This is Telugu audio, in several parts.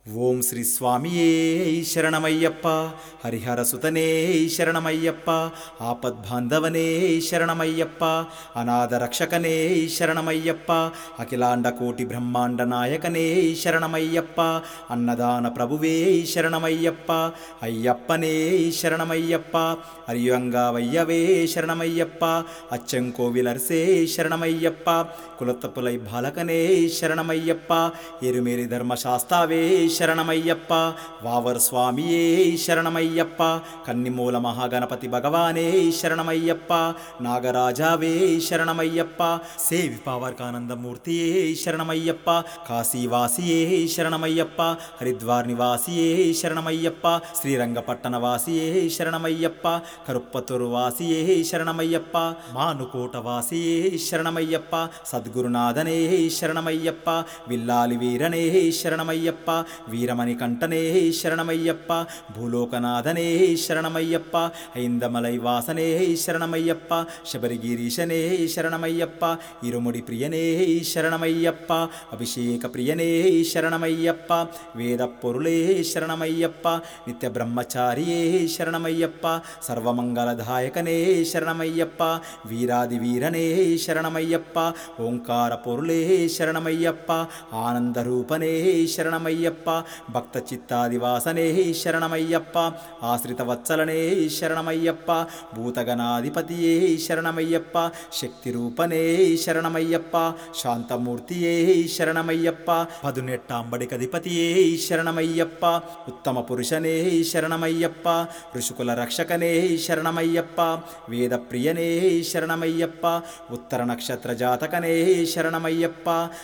ఓం శ్రీ స్వామియే శరణమయ్యప్ప హరిహర సుతనే శరణమయ్యప్ప ఆపద్బాంధవనే శరణమయ్యప్ప అనాథ రక్షకనే శరణమయ్యప్ప అఖిలాండ కోటి బ్రహ్మాండ నాయకనే శరణమయ్యప్ప అన్నదాన ప్రభువే శరణమయ్యప్ప అయ్యప్పనే శరణమయ్యప్ప అరియంగావయ్యవే శరణమయ్యప్ప అచ్చంకోవిలర్సే శరణమయ్యప్ప కులతపులై బాలకనే శరణమయ్యప్ప ఎరుమేరి ధర్మశాస్త్రావే శరణమయ్యప్ప వావర్ స్వామియే శరణమయ్యప్ప కన్నిమూల మహాగణపతి భగవానే శరణమయ్యప్ప నాగరాజావే శరణమయ్యప్ప సేవి పావర్కానందమూర్తియే శరణమయ్యప్ప కాశీవాసియే శరణమయ్యప్ప హరిద్వార్ నివాసియే శరణమయ్యప్ప శ్రీరంగపట్టణ వాసియే శరణమయ్యప్ప కరుప్పతూరు వాసియే శరణమయ్యప్ప మానుకోట వాసియే శరణమయ్యప్ప సద్గురునాథనే శరణమయ్యప్ప విల్లాలి వీరనే శరణమయ్యప్ప వీరమణి కంఠనే శరణమయ్యప్ప భూలోకనాథనే శరణమయ్యప్ప ఐందమలై వాసనే శరణమయ్యప్ప శబరిగిరీశనే శరణమయ్యప్ప ఇరుముడి ప్రియనే శరణమయ్యప్ప అభిషేక ప్రియనే శరణమయ్యప్ప వేద పొరులే శరణమయ్యప్ప నిత్య బ్రహ్మచారియే శరణమయ్యప్ప సర్వమంగళదాయకనే శరణమయ్యప్ప వీరాది వీరనే శరణమయ్యప్ప ఓంకార పొరులే శరణమయ్యప్ప ఆనందరూపనే శరణమయ్యప్ప భక్త చిత్తాదివాసనే శరణమయ్యప్ప ఆశ్రిత వత్సలనే శరణమయ్యప్ప భూతగణాధిపతియే శరణమయ్యప్ప శక్తి రూపనే శరణమయ్యప్ప శాంతమూర్తియే శరణమయ్యప్ప పదునెట్టాంబడికధిపతియే శరణమయ్యప్ప ఉత్తమ పురుషనే శరణమయ్యప్ప ఋషుకుల రక్షకనే శరణమయ్యప్ప వేద ప్రియనే శరణమయ్యప్ప ఉత్తర నక్షత్ర జాతకనే శరణమయ్యప్ప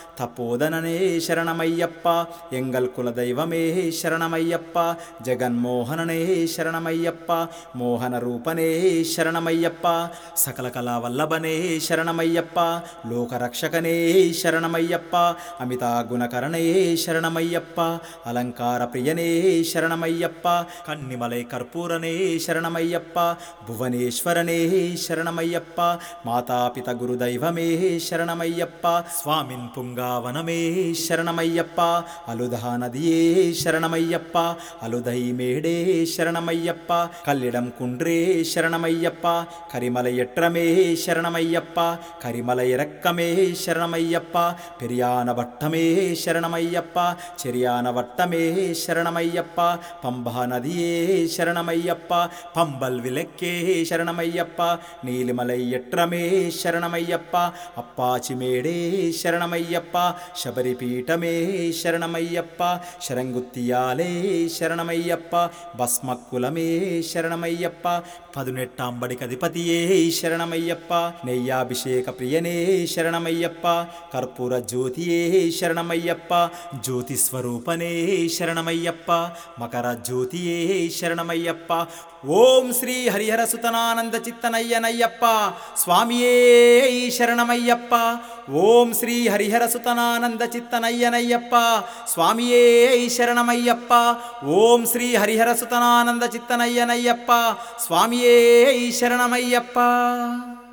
తపోదననే శరణమయ్యప్ప ఎంగల్ కుల దైవమే శరణమయ్యప్ప జగన్మోహననే శరణమయ్యప్ప మోహన రూపనే శరణమయ్యప్ప సకల కళా వల్లభనే శరణమయ్యప్ప లోకరక్షకనే శరణమయ్యప్ప అమితా గుణకరణే శరణమయ్యప్ప అలంకార ప్రియనే శరణమయ్యప్ప కన్నిమలై కర్పూరనే శరణమయ్యప్ప భువనేశ్వరనే శరణమయ్యప్ప మాతాపిత గురుదైవమే శరణమయ్యప్ప స్వామిన్ పుంగావనమే శరణమయ్యప్ప అలుధా నదియే శరణమయ్యప్ప అలుదై మేడే శరణమయ్యప్ప కల్లిడం కుండ్రే శరణమయ్యప్ప కరిమల ఎట్రమే శరణమయ్యప్ప కరిమల ఇరక్కమే శరణమయ్యప్ప పెరియాన వట్టమే శరణమయ్యప్ప చెరియాన వట్టమే శరణమయ్యప్ప పంబా నదియే శరణమయ్యప్ప పంబల్ విలెక్కే శరణమయ్యప్ప నీలిమలై ఎట్రమే శరణమయ్యప్ప అప్పాచిమేడే శరణమయ్యప్ప శబరిపీఠమే శరణమయ్యప్ప శరంగుత్తియాలే శరణమయ్యప్ప భస్మక్కులమే శరణమయ్యప్ప పదునెట్టాంబడికధిపతియే శరణమయ్యప్ప నెయ్యాభిషేక ప్రియనే శరణమయ్యప్ప కర్పూర జ్యోతియే శరణమయ్యప్ప జ్యోతి స్వరూపనే శరణమయ్యప్ప మకర జ్యోతియే శరణమయ్యప్ప ఓం శ్రీ హరిహర సుతనానంద చిత్తనయ్యనయ్యప్ప స్వామియే శరణమయ్యప్ప ఓం శ్రీ హరిహర సుతనానంద చిత్తనయ్యనయ్యప్ప స్వామియే శరణమయ్యప్ప ఓం శ్రీ హరిహర సుతనానంద చిత్తనయ్యనయ్యప్ప స్వామియే శరణమయ్యప్ప